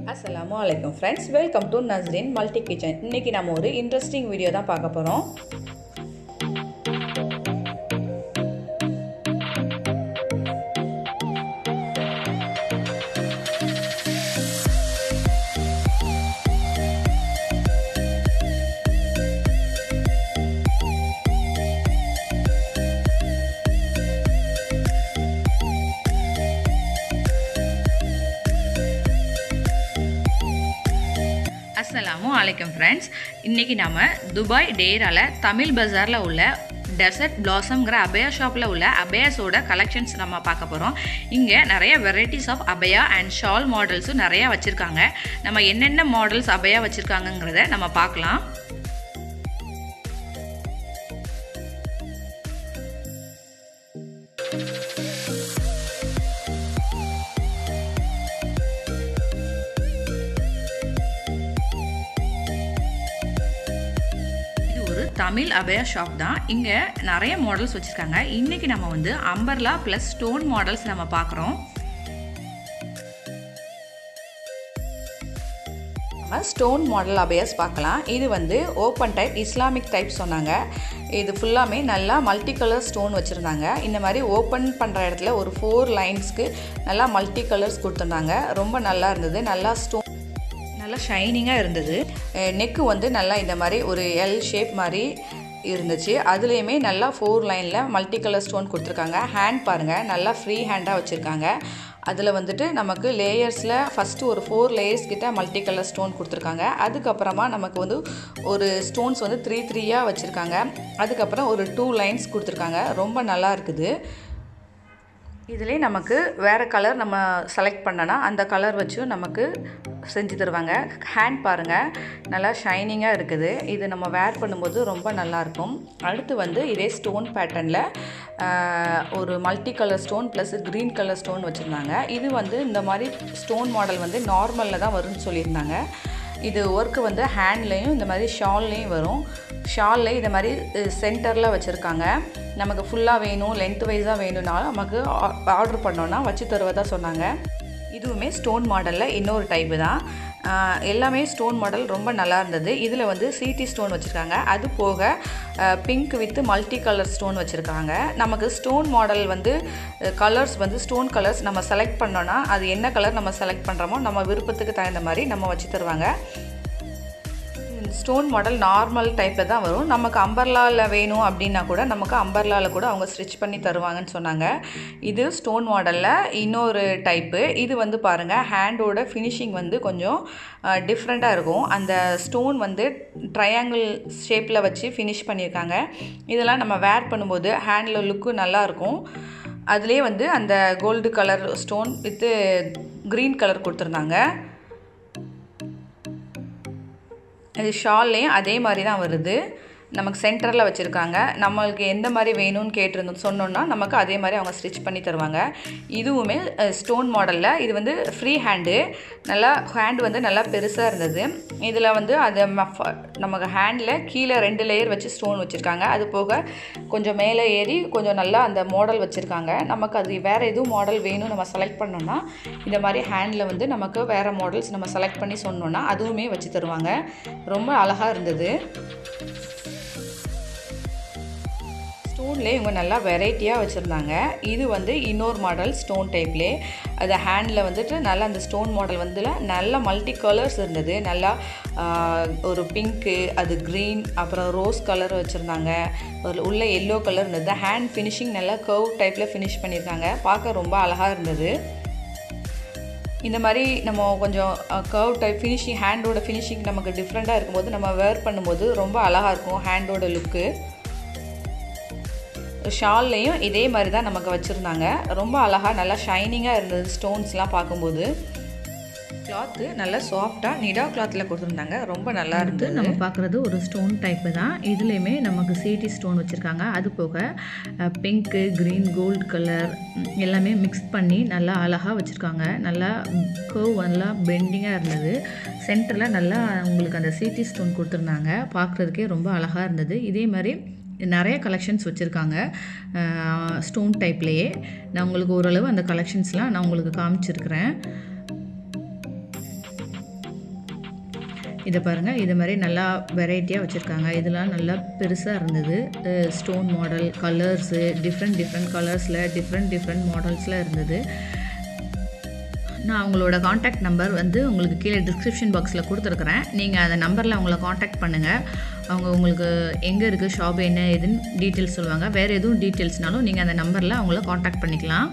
அஸ்ஸலாமு அலைக்கும் friends welcome to Nasrin multi kitchen இன்னைக்கு நம்ம ஒரு இன்ட்ரெஸ்டிங் வீடியோ தான் பார்க்க போகிறோம் அஸ்ஸலாமு அலைக்கும் ஃப்ரெண்ட்ஸ் இன்றைக்கி நம்ம துபாய் டேரால தமிழ் பஜாரில் உள்ள டெசர்ட் பிளாசம்ங்கிற அபயா ஷாப்பில் உள்ள அபயாஸோட கலெக்ஷன்ஸ் நம்ம பார்க்க போகிறோம் இங்கே நிறைய varieties of abaya and shawl மாடல்ஸும் நிறையா வச்சுருக்காங்க நம்ம என்னென்ன மாடல்ஸ் அபயா வச்சுருக்காங்கங்கிறத நம்ம பார்க்கலாம் இது ஒரு தமிழ் அபயா ஷாப் தான் இங்கே நிறைய மாடல்ஸ் வச்சுருக்காங்க இன்றைக்கி நம்ம வந்து அம்பர்லா ப்ளஸ் ஸ்டோன் மாடல்ஸ் நம்ம பார்க்குறோம் நம்ம ஸ்டோன் மாடல் அபயாஸ் பார்க்கலாம் இது வந்து ஓப்பன் டைப் இஸ்லாமிக் டைப் சொன்னாங்க இது ஃபுல்லாமே நல்லா மல்டி கலர் ஸ்டோன் வச்சுருந்தாங்க இந்த மாதிரி ஓப்பன் பண்ணுற இடத்துல ஒரு ஃபோர் லைன்ஸ்க்கு நல்லா மல்டி கலர்ஸ் கொடுத்துருந்தாங்க ரொம்ப நல்லா இருந்தது நல்லா ஸ்டோன் நல்லா ஷைனிங்காக இருந்தது நெக்கு வந்து நல்லா இந்த மாதிரி ஒரு எல் ஷேப் மாதிரி இருந்துச்சு அதுலேயுமே நல்லா ஃபோர் லைனில் மல்டி கலர் ஸ்டோன் கொடுத்துருக்காங்க ஹேண்ட் பாருங்கள் நல்லா ஃப்ரீ ஹேண்டாக வச்சுருக்காங்க அதில் வந்துட்டு நமக்கு லேயர்ஸில் ஃபஸ்ட்டு ஒரு ஃபோர் லேயர்ஸ் கிட்ட மல்டி கலர் ஸ்டோன் கொடுத்துருக்காங்க அதுக்கப்புறமா நமக்கு வந்து ஒரு ஸ்டோன்ஸ் வந்து த்ரீ த்ரீயாக வச்சுருக்காங்க அதுக்கப்புறம் ஒரு டூ லைன்ஸ் கொடுத்துருக்காங்க ரொம்ப நல்லா இருக்குது இதிலே நமக்கு வேறு கலர் நம்ம செலக்ட் பண்ணனா அந்த கலர் வச்சும் நமக்கு செஞ்சு தருவாங்க ஹேண்ட் பாருங்கள் நல்லா ஷைனிங்காக இருக்குது இது நம்ம வேர் பண்ணும்போது ரொம்ப நல்லாயிருக்கும் அடுத்து வந்து இதே ஸ்டோன் பேட்டர்னில் ஒரு multi colour stone plus green colour stone வச்சுருந்தாங்க இது வந்து இந்த மாதிரி ஸ்டோன் மாடல் வந்து நார்மலில் தான் வரும்னு சொல்லியிருந்தாங்க இது ஒர்க்கு வந்து ஹேண்ட்லேயும் இந்த மாதிரி ஷால்லையும் வரும் ஷாலில் இந்த மாதிரி சென்டரில் வச்சுருக்காங்க நமக்கு ஃபுல்லாக வேணும் லென்த் வைஸாக வேணும்னாலும் நமக்கு ஆர்டர் பண்ணோன்னா வச்சு தருவதாக சொன்னாங்க இதுவுமே ஸ்டோன் மாடலில் இன்னொரு டைப்பு தான் எல்லாமே ஸ்டோன் மாடல் ரொம்ப நல்லா இருந்தது இதில் வந்து சிடி ஸ்டோன் வச்சுருக்காங்க அது போக pink with multi colour stone வச்சுருக்காங்க நமக்கு ஸ்டோன் மாடல் வந்து கலர்ஸ் வந்து ஸ்டோன் கலர்ஸ் நம்ம செலக்ட் பண்ணோன்னா அது என்ன கலர் நம்ம செலக்ட் பண்ணுறோமோ நம்ம விருப்பத்துக்கு தகுந்த மாதிரி நம்ம வச்சு தருவாங்க ஸ்டோன் மாடல் நார்மல் டைப்பில் தான் வரும் நமக்கு அம்பர்லாவில் வேணும் அப்படின்னா கூட நமக்கு அம்பர்லாவில் கூட அவங்க ஸ்டிச் பண்ணி தருவாங்கன்னு சொன்னாங்க இது ஸ்டோன் மாடலில் இன்னொரு டைப்பு இது வந்து பாருங்கள் ஹேண்டோட ஃபினிஷிங் வந்து கொஞ்சம் டிஃப்ரெண்ட்டாக இருக்கும் அந்த ஸ்டோன் வந்து ட்ரையாங்கிள் ஷேப்பில் வச்சு ஃபினிஷ் பண்ணியிருக்காங்க இதெல்லாம் நம்ம வேர் பண்ணும்போது ஹேண்டில் லுக்கு நல்லாயிருக்கும் அதுலேயே வந்து அந்த gold colour stone with green colour கொடுத்துருந்தாங்க இது ஷால்லையும் அதே மாதிரி தான் வருது நமக்கு சென்டரில் வச்சுருக்காங்க நம்மளுக்கு எந்த மாதிரி வேணும்னு கேட்டிருந்தோம் சொன்னோன்னா நமக்கு அதே மாதிரி அவங்க ஸ்டிச் பண்ணி தருவாங்க இதுவுமே ஸ்டோன் மாடலில் இது வந்து ஃப்ரீ ஹேண்டு நல்லா ஹேண்டு வந்து நல்லா பெருசாக இருந்தது இதில் வந்து அது நமக்கு ஹேண்டில் கீழே ரெண்டு லேயர் வச்சு ஸ்டோன் வச்சுருக்காங்க அது போக கொஞ்சம் மேலே ஏறி கொஞ்சம் நல்லா அந்த மாடல் வச்சுருக்காங்க நமக்கு அது வேறு எதுவும் மாடல் வேணும் நம்ம செலக்ட் பண்ணோன்னா இந்த மாதிரி ஹேண்டில் வந்து நமக்கு வேறு மாடல்ஸ் நம்ம செலக்ட் பண்ணி சொன்னோன்னா அதுவுமே வச்சு தருவாங்க ரொம்ப அழகாக இருந்தது ஸ்டோன்லேயே இவங்க நல்லா வெரைட்டியாக வச்சுருந்தாங்க இது வந்து இன்னொரு மாடல் ஸ்டோன் டைப்லே அது ஹேண்டில் வந்துட்டு நல்லா அந்த ஸ்டோன் மாடல் வந்து நல்ல மல்டி கலர்ஸ் இருந்தது நல்லா ஒரு பிங்க்கு அது க்ரீன் அப்புறம் ரோஸ் கலர் வச்சுருந்தாங்க ஒரு உள்ள எல்லோ கலர் இருந்தது ஹேண்ட் ஃபினிஷிங் நல்லா கர்வ் டைப்பில் ஃபினிஷ் பண்ணியிருக்காங்க பார்க்க ரொம்ப அழகாக இருந்தது இந்த மாதிரி நம்ம கொஞ்சம் கர்வ் டைப் ஃபினிஷிங் ஹேண்டோட ஃபினிஷிங் நமக்கு டிஃப்ரெண்ட்டாக இருக்கும்போது நம்ம வேர் பண்ணும்போது ரொம்ப அழகாக இருக்கும் ஹேண்டோட லுக்கு ஷால்லையும் இதே மாதிரி தான் நமக்கு வச்சுருந்தாங்க ரொம்ப அழகாக நல்லா ஷைனிங்காக இருந்தது ஸ்டோன்ஸ்லாம் பார்க்கும்போது கிளாத்து நல்லா சாஃப்டாக நிடா கிளாத்தில் கொடுத்துருந்தாங்க ரொம்ப நல்லா அடுத்து இருந்தது நம்ம பார்க்குறது ஒரு ஸ்டோன் டைப்பு தான் இதுலேயுமே நமக்கு சிடி ஸ்டோன் வச்சுருக்காங்க அது போக பிங்க்கு க்ரீன் கோல்டு கலர் எல்லாமே மிக்ஸ் பண்ணி நல்லா அழகாக வச்சுருக்காங்க நல்லா கர்வ் நல்லா பெண்டிங்காக இருந்தது சென்டரில் நல்லா உங்களுக்கு அந்த சிடி ஸ்டோன் கொடுத்துருந்தாங்க பார்க்குறதுக்கே ரொம்ப அழகாக இருந்தது இதே மாதிரி நிறைய கலெக்ஷன்ஸ் வச்சுருக்காங்க ஸ்டோன் டைப்லேயே நான் உங்களுக்கு ஓரளவு அந்த கலெக்ஷன்ஸ்லாம் நான் உங்களுக்கு காமிச்சிருக்கிறேன் இதை பாருங்கள் இது மாதிரி நல்லா வெரைட்டியாக வச்சுருக்காங்க இதெல்லாம் நல்லா பெருசாக இருந்தது stone model colours different different கலர்ஸில் டிஃப்ரெண்ட் டிஃப்ரெண்ட் மாடல்ஸில் இருந்தது நான் அவங்களோட காண்டாக்ட் நம்பர் வந்து உங்களுக்கு கீழே டிஸ்கிரிப்ஷன் பாக்ஸில் கொடுத்துருக்குறேன் நீங்கள் அந்த நம்பரில் அவங்கள காண்டாக்ட் பண்ணுங்கள் அவங்க உங்களுக்கு எங்கே இருக்குது ஷாப் என்ன ஏதுன்னு டீட்டெயில்ஸ் சொல்லுவாங்க வேறு எதுவும் டீட்டெயில்ஸ்னாலும் நீங்கள் அந்த நம்பரில் அவங்கள காண்டாக்ட் பண்ணிக்கலாம்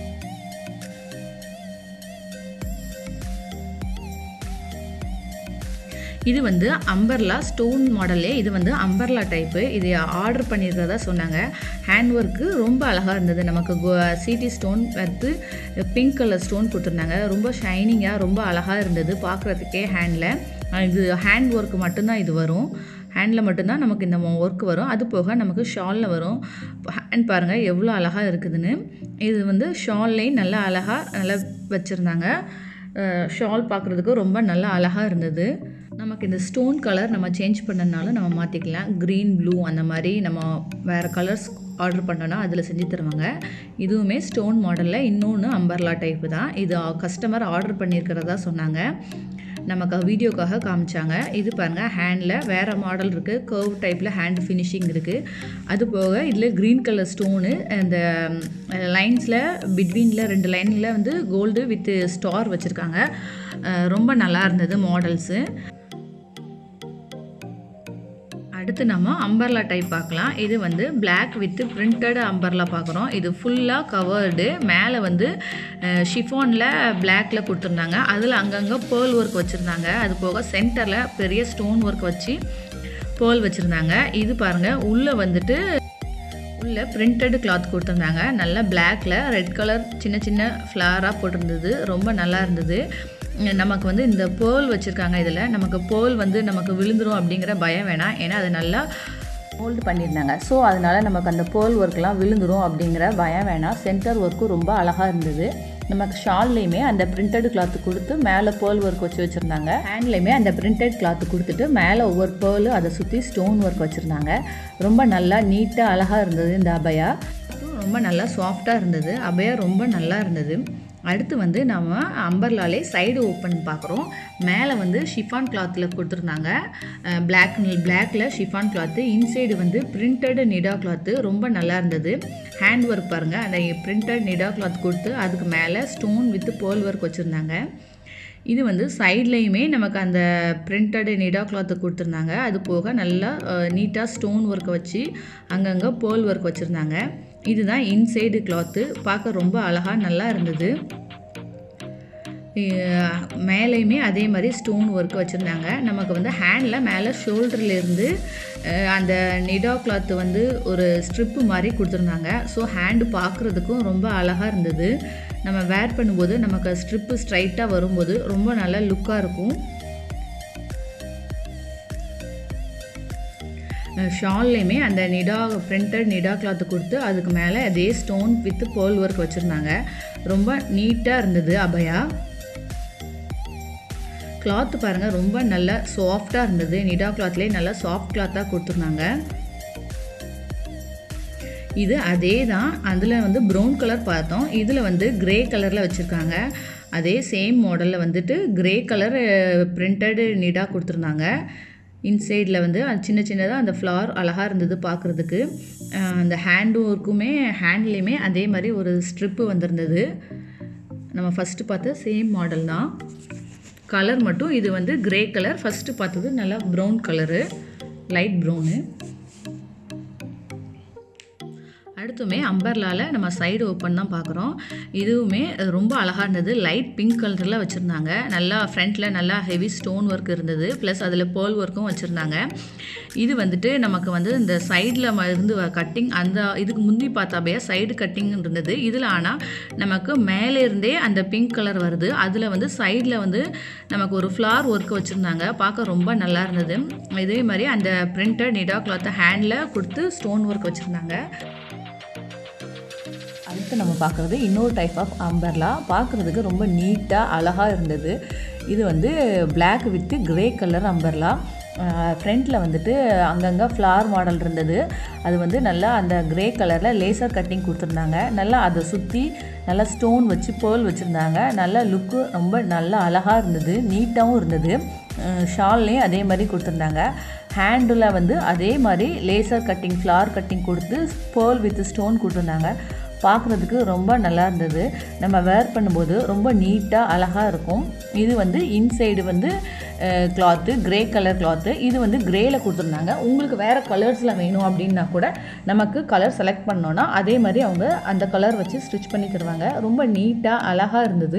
இது வந்து அம்பர்லா ஸ்டோன் மாடலே இது வந்து அம்பர்லா டைப்பு இது ஆர்டர் பண்ணியிருக்கிறதா சொன்னாங்க ஹேண்ட் ஒர்க்கு ரொம்ப அழகாக இருந்தது நமக்கு சிடி ஸ்டோன் வந்து பிங்க் கலர் ஸ்டோன் கொடுத்துருந்தாங்க ரொம்ப ஷைனிங்காக ரொம்ப அழகாக இருந்தது பார்க்குறதுக்கே ஹேண்டில் இது ஹேண்ட் ஒர்க்கு மட்டும்தான் இது வரும் ஹேண்டில் மட்டும்தான் நமக்கு இந்த ஒர்க் வரும் அது போக நமக்கு ஷாலில் வரும் ஹேண்ட் பாருங்கள் எவ்வளோ அழகாக இருக்குதுன்னு இது வந்து ஷால்லையும் நல்லா அழகாக நல்லா வச்சுருந்தாங்க ஷால் பார்க்குறதுக்கு ரொம்ப நல்லா அழகாக இருந்தது நமக்கு இந்த ஸ்டோன் கலர் நம்ம சேஞ்ச் பண்ணனாலும் நம்ம மாற்றிக்கலாம் க்ரீன் ப்ளூ அந்த மாதிரி நம்ம வேறு கலர்ஸ் ஆர்டர் பண்ணோன்னா அதில் செஞ்சு தருவாங்க இதுவுமே ஸ்டோன் மாடலில் இன்னொன்று அம்பர்லா டைப்பு தான் இது கஸ்டமர் ஆர்டர் பண்ணியிருக்கிறதா சொன்னாங்க நமக்கு வீடியோக்காக காமிச்சாங்க இது பாருங்கள் ஹேண்டில் வேறு மாடல் இருக்குது கர்வ் டைப்பில் ஹேண்ட் ஃபினிஷிங் இருக்குது அது போக இதில் க்ரீன் கலர் ஸ்டோனு அந்த லைன்ஸில் பிட்வீனில் ரெண்டு லைனில் வந்து கோல்டு வித் ஸ்டார் வச்சுருக்காங்க ரொம்ப நல்லா இருந்தது மாடல்ஸு அடுத்து நம்ம அம்பர்லா டைப் பார்க்கலாம் இது வந்து பிளாக் வித் பிரிண்டட் அம்பர்லா பார்க்குறோம் இது ஃபுல்லாக கவர்டு மேலே வந்து ஷிஃபானில் பிளாக்ல கொடுத்துருந்தாங்க அதில் அங்கங்கே பேர்ல் ஒர்க் வச்சுருந்தாங்க அது போக சென்டரில் பெரிய ஸ்டோன் ஒர்க் வச்சு பேர்ல் வச்சுருந்தாங்க இது பாருங்கள் உள்ளே வந்துட்டு உள்ள பிரிண்டட் கிளாத் கொடுத்துருந்தாங்க நல்லா பிளாக்ல ரெட் கலர் சின்ன சின்ன ஃப்ளாராக போட்டிருந்தது ரொம்ப நல்லா இருந்தது நமக்கு வந்து இந்த பேர்ல் வச்சுருக்காங்க இதில் நமக்கு பேர்ல் வந்து நமக்கு விழுந்துரும் அப்படிங்கிற பயம் வேணாம் ஏன்னா அது நல்லா ஹோல்டு பண்ணியிருந்தாங்க ஸோ அதனால் நமக்கு அந்த பேர்ல் ஒர்க்லாம் விழுந்துரும் அப்படிங்கிற பயம் வேணாம் சென்டர் ஒர்க்கும் ரொம்ப அழகாக இருந்தது நமக்கு ஷால்லையுமே அந்த பிரிண்டட் கிளாத்து கொடுத்து மேலே பேர்ல் ஒர்க் வச்சு வச்சுருந்தாங்க ஹேண்ட்லேயுமே அந்த பிரிண்டட் கிளாத்து கொடுத்துட்டு மேலே ஒவ்வொரு பேர்லு அதை சுற்றி ஸ்டோன் ஒர்க் வச்சுருந்தாங்க ரொம்ப நல்லா நீட்டாக அழகாக இருந்தது இந்த அபயா ரொம்ப நல்லா சாஃப்டாக இருந்தது அபயா ரொம்ப நல்லா இருந்தது அடுத்து வந்து நம்ம அம்பர்லாலே சைடு ஓப்பன் பார்க்குறோம் மேலே வந்து ஷிஃபான் கிளாத்தில் கொடுத்துருந்தாங்க பிளாக் பிளாக்ல ஷிஃபான் கிளாத்து இன்சைடு வந்து பிரிண்டட் நிடா கிளாத்து ரொம்ப நல்லா இருந்தது ஹேண்ட் ஒர்க் பாருங்கள் அந்த பிரிண்டட் நிடா கிளாத் கொடுத்து அதுக்கு மேலே ஸ்டோன் வித் பேர்ல் ஒர்க் வச்சுருந்தாங்க இது வந்து சைட்லேயுமே நமக்கு அந்த பிரிண்டட் நிடா கிளாத்து கொடுத்துருந்தாங்க அது போக நல்லா நீட்டாக ஸ்டோன் ஒர்க்கை வச்சு அங்கங்கே பேர்ல் ஒர்க் வச்சுருந்தாங்க இதுதான் இன்சைடு கிளாத்து பார்க்க ரொம்ப அழகாக நல்லா இருந்தது மேலேயுமே அதே மாதிரி ஸ்டோன் ஒர்க் வச்சுருந்தாங்க நமக்கு வந்து ஹேண்டில் மேலே ஷோல்டர்லேருந்து அந்த நிடா கிளாத்து வந்து ஒரு ஸ்ட்ரிப்பு மாதிரி கொடுத்துருந்தாங்க ஸோ ஹேண்டு பார்க்குறதுக்கும் ரொம்ப அழகாக இருந்தது நம்ம வேர் பண்ணும்போது நமக்கு ஸ்ட்ரிப்பு ஸ்ட்ரைட்டாக வரும்போது ரொம்ப நல்லா லுக்காக இருக்கும் ஷால்லையுமே அந்த நிடா பிரிண்டட் நிடா கிளாத்து கொடுத்து அதுக்கு மேலே அதே ஸ்டோன் வித் பேர்ல் ஒர்க் வச்சுருந்தாங்க ரொம்ப நீட்டாக இருந்தது அபயா கிளாத்து பாருங்கள் ரொம்ப நல்லா சாஃப்டாக இருந்தது நிடா கிளாத்லேயே நல்லா சாஃப்ட் கிளாத்தாக கொடுத்துருந்தாங்க இது அதே தான் அதில் வந்து ப்ரௌன் கலர் பார்த்தோம் இதில் வந்து க்ரே கலரில் வச்சுருக்காங்க அதே சேம் மாடலில் வந்துட்டு க்ரே கலர் பிரிண்டடு நிடா கொடுத்துருந்தாங்க இன்சைடில் வந்து அது சின்ன சின்னதாக அந்த ஃப்ளார் அழகாக இருந்தது பார்க்குறதுக்கு அந்த ஹேண்ட் ஒர்க்குமே ஹேண்ட்லேயுமே அதே மாதிரி ஒரு ஸ்ட்ரிப்பு வந்திருந்தது நம்ம ஃபஸ்ட்டு பார்த்த சேம் மாடல் தான் கலர் மட்டும் இது வந்து க்ரே கலர் ஃபஸ்ட்டு பார்த்தது நல்லா ப்ரௌன் கலரு லைட் ப்ரௌனு அடுத்துமே அம்பர்லாவில் நம்ம சைடு ஓப்பன் தான் பார்க்குறோம் இதுவுமே ரொம்ப அழகாக இருந்தது லைட் பிங்க் கலரில் வச்சுருந்தாங்க நல்லா ஃப்ரண்ட்டில் நல்லா ஹெவி ஸ்டோன் ஒர்க் இருந்தது ப்ளஸ் அதில் பேர்ல் ஒர்க்கும் வச்சுருந்தாங்க இது வந்துட்டு நமக்கு வந்து இந்த சைடில் இருந்து கட்டிங் அந்த இதுக்கு முந்தி பார்த்தாவே சைடு கட்டிங் இருந்தது இதில் ஆனால் நமக்கு மேலே இருந்தே அந்த பிங்க் கலர் வருது அதில் வந்து சைடில் வந்து நமக்கு ஒரு ஃப்ளார் ஒர்க் வச்சுருந்தாங்க பார்க்க ரொம்ப நல்லா இருந்தது இதே மாதிரி அந்த பிரிண்டட் நிடா கிளாத்தை ஹேண்டில் கொடுத்து ஸ்டோன் ஒர்க் வச்சுருந்தாங்க அடுத்து நம்ம பார்க்குறது இன்னொரு டைப் ஆஃப் அம்பர்லா பார்க்குறதுக்கு ரொம்ப நீட்டாக அழகாக இருந்தது இது வந்து black with grey colour umbrella ஃப்ரண்ட்டில் வந்துட்டு அங்கங்கே ஃப்ளார் மாடல் இருந்தது அது வந்து நல்லா அந்த கிரே கலரில் லேசர் கட்டிங் கொடுத்துருந்தாங்க நல்லா அதை சுற்றி நல்லா ஸ்டோன் வச்சு பேர்ல் வச்சுருந்தாங்க நல்லா லுக்கு ரொம்ப நல்லா அழகாக இருந்தது நீட்டாகவும் இருந்தது ஷால்லையும் அதே மாதிரி கொடுத்துருந்தாங்க ஹேண்டில் வந்து அதே மாதிரி லேசர் கட்டிங் ஃப்ளார் கட்டிங் கொடுத்து பேர்ல் வித் ஸ்டோன் கொடுத்துருந்தாங்க பார்க்குறதுக்கு ரொம்ப நல்லா இருந்தது நம்ம வேர் பண்ணும்போது ரொம்ப நீட்டாக அழகாக இருக்கும் இது வந்து இன்சைடு வந்து கிளாத்து கிரே கலர் கிளாத்து இது வந்து கிரேயில் கொடுத்துருந்தாங்க உங்களுக்கு வேறு கலர்ஸில் வேணும் அப்படின்னா கூட நமக்கு கலர் செலக்ட் பண்ணோன்னா அதே மாதிரி அவங்க அந்த கலர் வச்சு ஸ்டிச் பண்ணி தருவாங்க ரொம்ப நீட்டாக அழகாக இருந்தது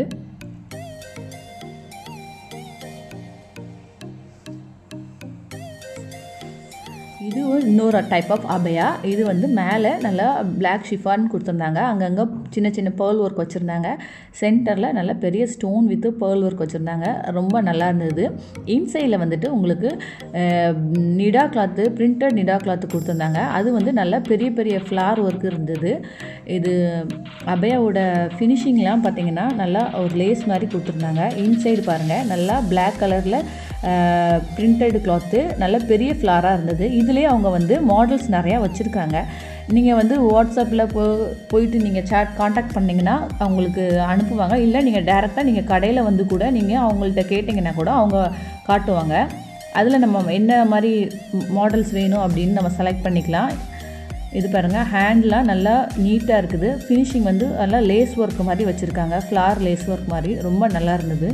இது இன்னொரு டைப் ஆஃப் அபயா இது வந்து மேலே நல்லா பிளாக் ஷிஃபான் கொடுத்துருந்தாங்க அங்கங்கே சின்ன சின்ன பேர்ல் ஒர்க் வச்சுருந்தாங்க சென்டரில் நல்ல பெரிய ஸ்டோன் வித்து பேர்ல் ஒர்க் வச்சுருந்தாங்க ரொம்ப நல்லா இருந்தது இன்சைடில் வந்துட்டு உங்களுக்கு nida cloth printed nida cloth கொடுத்துருந்தாங்க அது வந்து நல்ல பெரிய பெரிய ஃப்ளார் ஒர்க் இருந்தது இது அபயாவோட ஃபினிஷிங்லாம் பார்த்தீங்கன்னா நல்லா ஒரு லேஸ் மாதிரி கொடுத்துருந்தாங்க இன்சைடு பாருங்கள் நல்லா பிளாக் கலரில் பிரிண்டட் கிளாத்து நல்ல பெரிய ஃப்ளாராக இருந்தது இதுலேயே அவங்க வந்து மாடல்ஸ் நிறையா வச்சுருக்காங்க நீங்கள் வந்து வாட்ஸ்அப்பில் போ போயிட்டு நீங்கள் சேட் காண்டாக்ட் பண்ணிங்கன்னா அவங்களுக்கு அனுப்புவாங்க இல்லை நீங்கள் டேரெக்டாக நீங்கள் கடையில் வந்து கூட நீங்கள் அவங்கள்ட்ட கேட்டிங்கன்னா கூட அவங்க காட்டுவாங்க அதில் நம்ம என்ன மாதிரி மாடல்ஸ் வேணும் அப்படின்னு நம்ம செலக்ட் பண்ணிக்கலாம் இது பாருங்கள் ஹேண்ட்லாம் நல்லா நீட்டாக இருக்குது ஃபினிஷிங் வந்து நல்லா லேஸ் ஒர்க் மாதிரி வச்சுருக்காங்க ஃப்ளார் லேஸ் ஒர்க் மாதிரி ரொம்ப நல்லா இருந்தது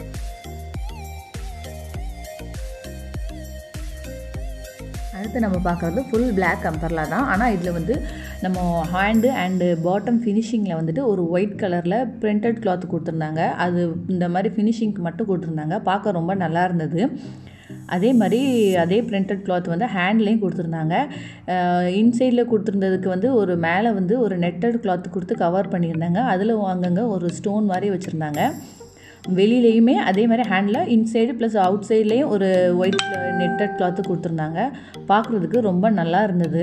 அடுத்து நம்ம பார்க்குறது ஃபுல் பிளாக் அம்பர்லா தான் ஆனால் இதில் வந்து நம்ம ஹேண்டு அண்டு பாட்டம் ஃபினிஷிங்கில் வந்துட்டு ஒரு ஒயிட் கலரில் பிரிண்டட் கிளாத் கொடுத்துருந்தாங்க அது இந்த மாதிரி ஃபினிஷிங்க்கு மட்டும் கொடுத்துருந்தாங்க பார்க்க ரொம்ப நல்லா இருந்தது அதே மாதிரி அதே பிரிண்டட் கிளாத் வந்து ஹேண்ட்லேயும் கொடுத்துருந்தாங்க இன்சைடில் கொடுத்துருந்ததுக்கு வந்து ஒரு மேலே வந்து ஒரு நெட்டட் கிளாத் கொடுத்து கவர் பண்ணியிருந்தாங்க அதில் அங்கங்கே ஒரு ஸ்டோன் மாதிரி வச்சுருந்தாங்க வெளியிலையுமே அதே மாதிரி ஹேண்டில் இன்சைடு ப்ளஸ் அவுட் சைட்லேயும் ஒரு ஒயிட் நெட்டட் கிளாத்து கொடுத்துருந்தாங்க பார்க்குறதுக்கு ரொம்ப நல்லா இருந்தது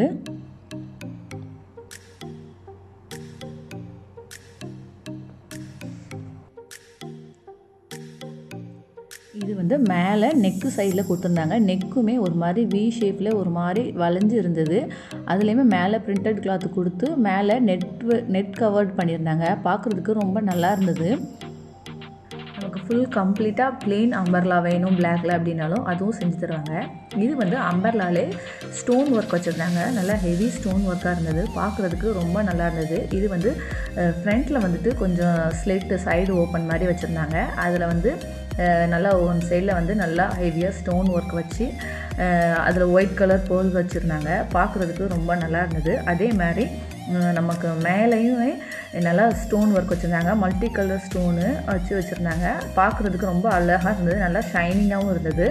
இது வந்து மேலே நெக்கு சைடில் கொடுத்துருந்தாங்க நெக்குமே ஒரு மாதிரி வி ஷேப்பில் ஒரு மாதிரி வளைஞ்சு இருந்தது அதுலேயுமே மேலே பிரிண்டட் கிளாத்து கொடுத்து மேலே நெட் நெட் கவர்ட் பண்ணியிருந்தாங்க பார்க்குறதுக்கு ரொம்ப நல்லா இருந்தது நமக்கு ஃபுல் கம்ப்ளீட்டாக பிளெயின் அம்பர்லா வேணும் பிளாக்ல அப்படின்னாலும் அதுவும் செஞ்சு தருவாங்க இது வந்து அம்பர்லாலே ஸ்டோன் ஒர்க் வச்சுருந்தாங்க நல்லா ஹெவி ஸ்டோன் ஒர்க்காக இருந்தது பார்க்குறதுக்கு ரொம்ப நல்லா இருந்தது இது வந்து ஃப்ரண்ட்டில் வந்துட்டு கொஞ்சம் ஸ்லெட்டு சைடு ஓப்பன் மாதிரி வச்சுருந்தாங்க அதில் வந்து நல்லா ஒன் சைடில் வந்து நல்லா ஹெவியாக ஸ்டோன் ஒர்க் வச்சு அதில் ஒயிட் கலர் போல் வச்சுருந்தாங்க பார்க்குறதுக்கு ரொம்ப நல்லா இருந்தது அதே மாதிரி நமக்கு மேலேயுமே நல்லா ஸ்டோன் ஒர்க் வச்சுருந்தாங்க மல்டி கலர் ஸ்டோனு வச்சு வச்சுருந்தாங்க பார்க்குறதுக்கு ரொம்ப அழகாக இருந்தது நல்லா ஷைனிங்காகவும் இருந்தது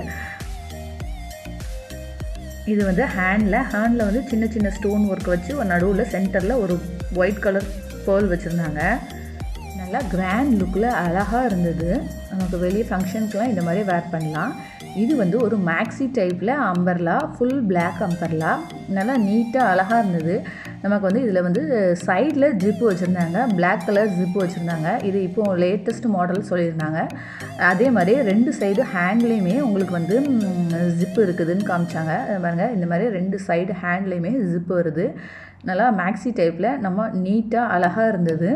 இது வந்து ஹேண்டில் ஹேண்டில் வந்து சின்ன சின்ன ஸ்டோன் ஒர்க் வச்சு ஒரு நடுவில் சென்டரில் ஒரு ஒயிட் கலர் பேர்ல் வச்சுருந்தாங்க நல்லா கிராண்ட் லுக்கில் அழகாக இருந்தது நமக்கு வெளியே ஃபங்க்ஷனுக்குலாம் இந்த மாதிரி வேர் பண்ணலாம் இது வந்து ஒரு மேக்ஸி டைப்பில் அம்பர்லா ஃபுல் பிளாக் அம்பர்லா நல்லா நீட்டாக அழகாக இருந்தது நமக்கு வந்து இதில் வந்து சைடில் ஜிப்பு வச்சுருந்தாங்க பிளாக் கலர் ஜிப்பு வச்சுருந்தாங்க இது இப்போ லேட்டஸ்ட் மாடல் சொல்லியிருந்தாங்க அதே மாதிரி ரெண்டு சைடு ஹேண்ட்லேயுமே உங்களுக்கு வந்து ஜிப்பு இருக்குதுன்னு காமிச்சாங்க பாருங்கள் இந்த மாதிரி ரெண்டு சைடு ஹேண்ட்லேயுமே ஜிப்பு வருது நல்லா மேக்ஸி டைப்பில் நம்ம நீட்டாக அழகாக இருந்தது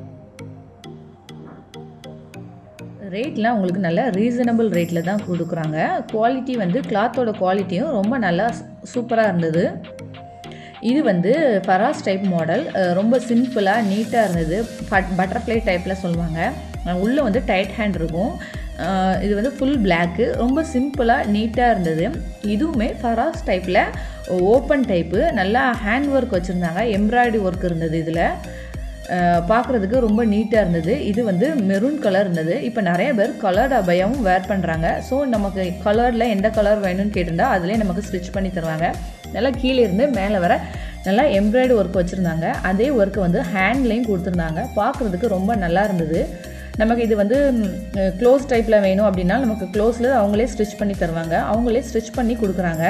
ரேட்லாம் உங்களுக்கு நல்ல ரீசனபிள் ரேட்டில் தான் கொடுக்குறாங்க குவாலிட்டி வந்து கிளாத்தோட குவாலிட்டியும் ரொம்ப நல்லா சூப்பராக இருந்தது இது வந்து ஃபராஸ் டைப் மாடல் ரொம்ப சிம்பிளாக நீட்டாக இருந்தது பட் பட்டர்ஃப்ளை டைப்பில் சொல்லுவாங்க உள்ளே வந்து டைட் ஹேண்ட் இருக்கும் இது வந்து ஃபுல் பிளாக்கு ரொம்ப சிம்பிளாக நீட்டாக இருந்தது இதுவுமே ஃபராஸ் டைப்பில் ஓப்பன் டைப்பு நல்லா ஹேண்ட் ஒர்க் வச்சுருந்தாங்க எம்ப்ராய்டரி ஒர்க் இருந்தது இதில் பார்க்குறதுக்கு ரொம்ப நீட்டாக இருந்தது இது வந்து மெரூன் கலர் இருந்தது இப்போ நிறைய பேர் கலர்ட் அபயாவும் வேர் பண்ணுறாங்க ஸோ நமக்கு கலரில் எந்த கலர் வேணும்னு கேட்டிருந்தா அதிலே நமக்கு ஸ்டிச் பண்ணி தருவாங்க நல்லா கீழே இருந்து மேலே வர நல்லா எம்ப்ராய்டரி ஒர்க் வச்சுருந்தாங்க அதே ஒர்க்கு வந்து ஹேண்ட்லேயும் கொடுத்துருந்தாங்க பார்க்குறதுக்கு ரொம்ப நல்லா இருந்தது நமக்கு இது வந்து க்ளோஸ் டைப்பில் வேணும் அப்படின்னா நமக்கு க்ளோஸில் அவங்களே ஸ்டிச் பண்ணி தருவாங்க அவங்களே ஸ்டிச் பண்ணி கொடுக்குறாங்க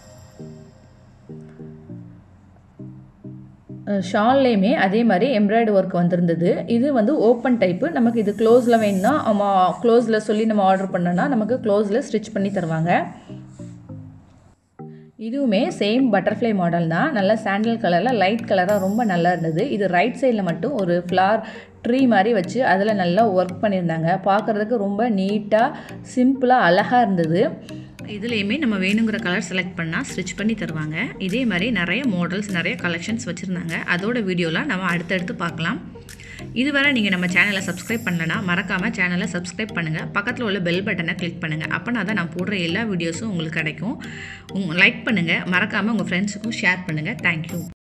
ஷால்லையுமே அதே மாதிரி எம்ப்ராய்டரி ஒர்க் வந்திருந்தது இது வந்து ஓப்பன் டைப்பு நமக்கு இது க்ளோஸில் வேணும்னா நம்ம க்ளோஸில் சொல்லி நம்ம ஆர்டர் பண்ணோன்னா நமக்கு க்ளோஸில் ஸ்டிச் பண்ணி தருவாங்க இதுவுமே சேம் பட்டர்ஃப்ளை மாடல் தான் நல்லா சாண்டல் கலரில் லைட் கலராக ரொம்ப நல்லா இருந்தது இது ரைட் சைடில் மட்டும் ஒரு ஃப்ளார் ட்ரீ மாதிரி வச்சு அதில் நல்லா ஒர்க் பண்ணியிருந்தாங்க பார்க்குறதுக்கு ரொம்ப நீட்டாக சிம்பிளாக அழகாக இருந்தது இதுலேயுமே நம்ம வேணுங்கிற கலர் செலக்ட் பண்ணால் ஸ்டிச் பண்ணி தருவாங்க இதே மாதிரி நிறைய மாடல்ஸ் நிறைய கலெக்ஷன்ஸ் வச்சுருந்தாங்க அதோட வீடியோலாம் நம்ம அடுத்தடுத்து பார்க்கலாம் இதுவரை நீங்கள் நம்ம சேனலை சப்ஸ்கிரைப் பண்ணலனா மறக்காமல் சேனலை சப்ஸ்கிரைப் பண்ணுங்கள் பக்கத்தில் உள்ள பெல் பட்டனை கிளிக் பண்ணுங்கள் அப்போனா தான் நான் போடுற எல்லா வீடியோஸும் உங்களுக்கு கிடைக்கும் உங் லைக் பண்ணுங்கள் மறக்காமல் உங்கள் ஃப்ரெண்ட்ஸுக்கும் ஷேர் பண்ணுங்கள் தேங்க்யூ